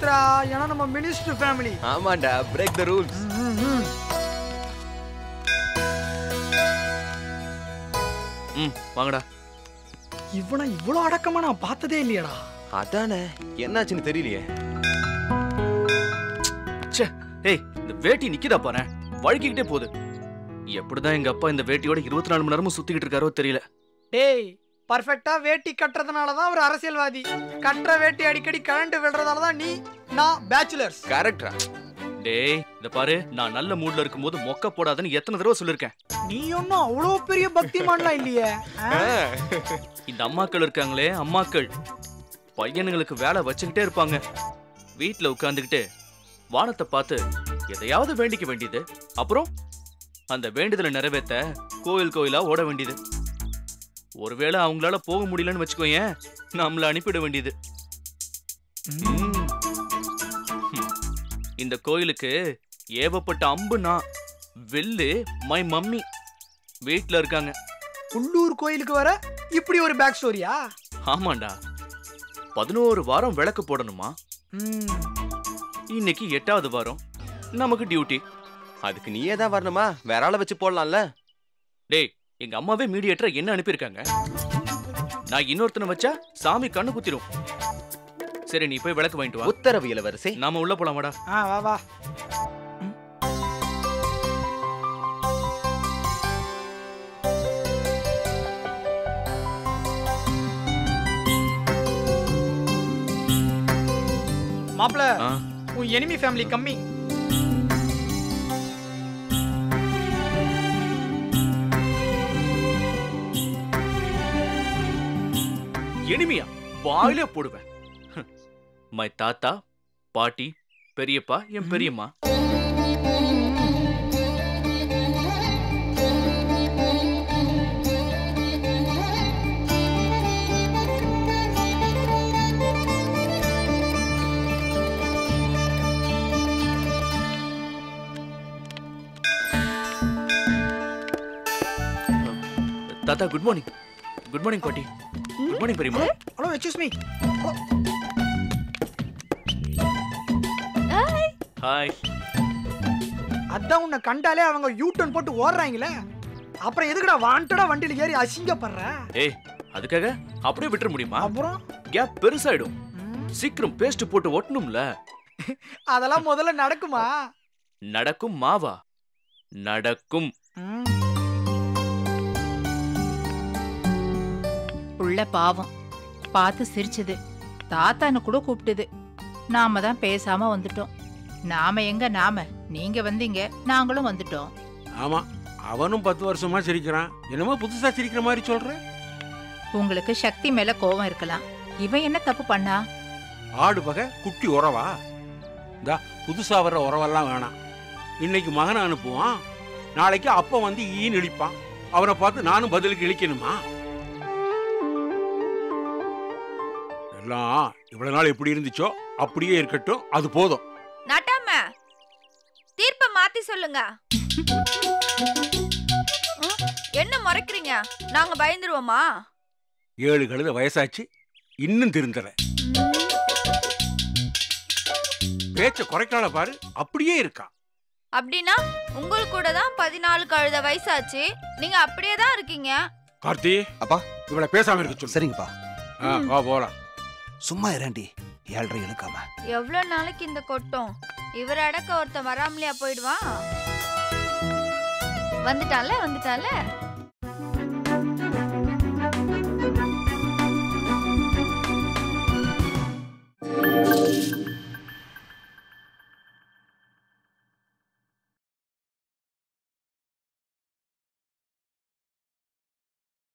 மாத்துறா ஏன்னா நம்ம minister family ஆமாண்டா பிரேக் த ரூல்ஸ் ம் வாங்கடா இவனை இவ்வளோ அடக்கமா நான் பார்த்ததே இல்லையடா அதானே என்னாச்சுன்னு தெரியலையே ச்சே ஏய் இந்த வேட்டி நிக்குதா பாரு வழுக்கிக்கிட்டே போகுது எப்படிதான் எங்க அப்பா இந்த வேட்டியோட இருபத்தி நாலு மணி நேரமும் சுத்திக்கிட்டு இருக்காரோ தெரியல டேய் பர்ஃபெக்ட்டா வேட்டி கட்டுறதுனால தான் ஒரு அரசியல்வாதி கட்டுற வேட்டி அடிக்கடி கரண்ட் விடுறதால தான் நீ நான் பேச்சுலர்ஸ் கரெக்டா டேய் இத பாரு நான் நல்ல மூட்ல இருக்கும்போது மொக்க போடாதன்னு எத்தனை தடவை சொல்லிருக்கேன் நீ ஒன்றும் அவ்வளோ பெரிய பக்திமான்லாம் இல்லையே ஆ? இந்த அம்மாக்கள் இருக்காங்களே அம்மாக்கள் பையனுங்களுக்கு வேலை வச்சுக்கிட்டே இருப்பாங்க வீட்ல உட்கார்ந்துகிட்டு வானத்தை பார்த்து எதையாவது வேண்டிக்க வேண்டியது அப்புறம் அந்த வேண்டுதலை நிறைவேத்த கோயில் கோயிலா ஓட வேண்டியது ஒருவேளை அவங்களால போக முடியலன்னு வச்சுக்கோயேன் நம்மள அனுப்பிட வேண்டியது ம். ம். இந்த கோயிலுக்கு ஏவப்பட்ட அம்பு நான் வில்லு மை மம்மி வீட்ல இருக்காங்க உள்ளூர் கோயிலுக்கு வர இப்படி ஒரு பேக் ஸ்டோரியா ஆமாண்டா பதினோரு வாரம் விளக்கு போடணுமா ம் இன்னைக்கு எட்டாவது வாரம் நமக்கு டியூட்டி அதுக்கு நீயே தான் வரணுமா வேற ஆளை வச்சு போடலாம்ல டேய் எங்க அம்மாவே மீடியேட்டரை என்ன அனுப்பியிருக்காங்க நான் இன்னொருத்தனை வச்சா சாமி கண்ணு குத்திரும் சரி நீ போய் விளக்கு வாங்கிட்டு வா உத்தரவு இளவரசி நாம உள்ள போலாமாடா ஆ வா வா மாப்பிள ஆ, உன் எனிமி ஃபேமிலி கம்மி எனிமியா வாயிலே போடுவேன் மை தாத்தா பாட்டி பெரியப்பா என் பெரியம்மா தாத்தா குட் மார்னிங் குட் மார்னிங் பாட்டி குட் மார்னிங் பெரியம்மா ஹலோ எக்ஸ்கூஸ் மீ ஹாய் அதான் உன்னை கண்டாலே அவங்க யூ டர்ன் போட்டு ஓடுறாங்களே அப்புறம் எதுக்குடா வாண்டடா வண்டியில ஏறி அசிங்கப்படுற ஏய் அதுக்காக அப்படியே விட்டுற முடியுமா அப்புறம் கேப் பெருசாயிடும் ம், சீக்கிரம் பேஸ்ட் போட்டு ஒட்டணும்ல அதெல்லாம் முதல்ல நடக்குமா நடக்கும் மாவா நடக்கும் ம், உள்ள பாவம் பார்த்து சிரிச்சது தாத்தான்னு கூட கூப்பிட்டுது நாம தான் பேசாம வந்துட்டோம் நாம எங்க நாம நீங்க வந்தீங்க நாங்களும் வந்துட்டோம் ஆமா அவனும் பத்து வருஷமா சிரிக்கிறான் என்னமோ புதுசா சிரிக்கிற மாதிரி சொல்ற உங்களுக்கு சக்தி மேல கோவம் இருக்கலாம் இவன் என்ன தப்பு பண்ணா ஆடு பகை குட்டி உறவா இந்தா புதுசா வர்ற உறவெல்லாம் வேணாம் இன்னைக்கு மகனை அனுப்புவான் நாளைக்கு அப்பா வந்து ஈன்னு இழிப்பான் அவனை பார்த்து நானும் பதிலுக்கு இழிக்கணுமா எல்லாம் இவ்வளவு நாள் எப்படி இருந்துச்சோ அப்படியே இருக்கட்டும் அது போதும் நட்டாம தீர்ப்ப மாத்தி சொல்லுங்க ம், என்ன முறைக்கிறீங்க நாங்க பயந்துருவோமா ஏழு கழுத வயசாச்சு இன்னும் திருந்தல பேச்ச குறைக்கால பாரு அப்படியே இருக்கா அப்படின்னா உங்களுக்கு கூட தான் பதினாலு கழுத வயசாச்சு நீங்க அப்படியே தான் இருக்கீங்க கார்த்தி அப்பா. இவளை பேசாம இருக்க சொல்லு சரிங்கப்பா ஆ, வா போலாம் சும்மா இரண்டி ஏழ்ரை இழுக்காம எவ்வளவு நாளைக்கு இந்த கொட்டம் இவர் அடக்க ஒருத்தன் வராமலையா போயிடுவான் வந்துட்டால வந்துட்டால